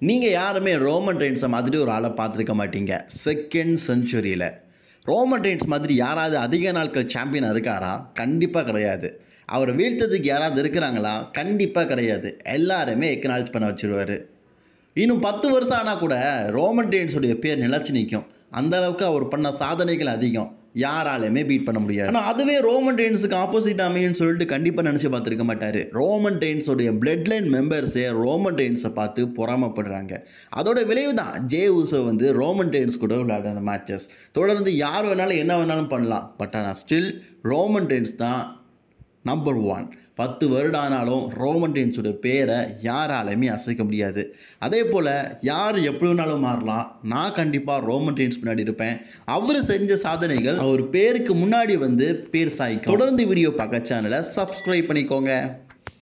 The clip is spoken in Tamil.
நீங்கள் யாருமே ரோமன் ரெயின்ஸை மாதிரி ஒரு ஆளை பார்த்துருக்க மாட்டீங்க செகண்ட் செஞ்சுரியில் ரோமன் ரெயின்ஸ் மாதிரி யாராவது அதிக நாட்கள் சாம்பியனாக இருக்காரா கண்டிப்பாக கிடையாது அவரை வீழ்த்ததுக்கு யாராவது இருக்கிறாங்களா கண்டிப்பாக கிடையாது எல்லாருமே எக்கனாலஜ் பண்ண வச்சிருவாரு இன்னும் பத்து வருஷம் ஆனால் கூட ரோமன் ரெயின்ஸுடைய பேர் நிலச்சி நிற்கும் அந்த அளவுக்கு அவர் பண்ண சாதனைகள் அதிகம் யாராலையுமே பீட் பண்ண முடியாது ஆனால் அதுவே ரோமன் ரெயின்ஸுக்கு ஆப்போசிட் அமையும்னு சொல்லிட்டு கண்டிப்பாக நினச்சி பார்த்துருக்க மாட்டார் ரோமன் ரெயின்ஸோடைய பிளட் லைன் மெம்பர்ஸே ரோமன் ரெயின்ஸை பார்த்து பொறாமப்படுறாங்க அதோட விளைவு தான் ஜே ஊசோ வந்து ரோமன் ரெயின்ஸ் கூட விளையாடின மேட்சஸ் தொடர்ந்து யார் வேணாலும் என்ன வேணாலும் பண்ணலாம் பட் ஆனால் ஸ்டில் ரோமன் ரெயின்ஸ் தான் நம்பர் ஒன் பத்து வருடம் ஆனாலும் ரோமன் ரெயின்ஸோட பேரை யாராலையுமே அசைக்க முடியாது அதே போல் யார் எப்படி வேணாலும் மாறலாம் நான் கண்டிப்பாக ரோமன் ரெயின்ஸ் முன்னாடி இருப்பேன் அவர் செஞ்ச சாதனைகள் அவர் பேருக்கு முன்னாடி வந்து பேர் சாய்க்கும் தொடர்ந்து வீடியோ பார்க்க சேனலை சப்ஸ்கிரைப் பண்ணிக்கோங்க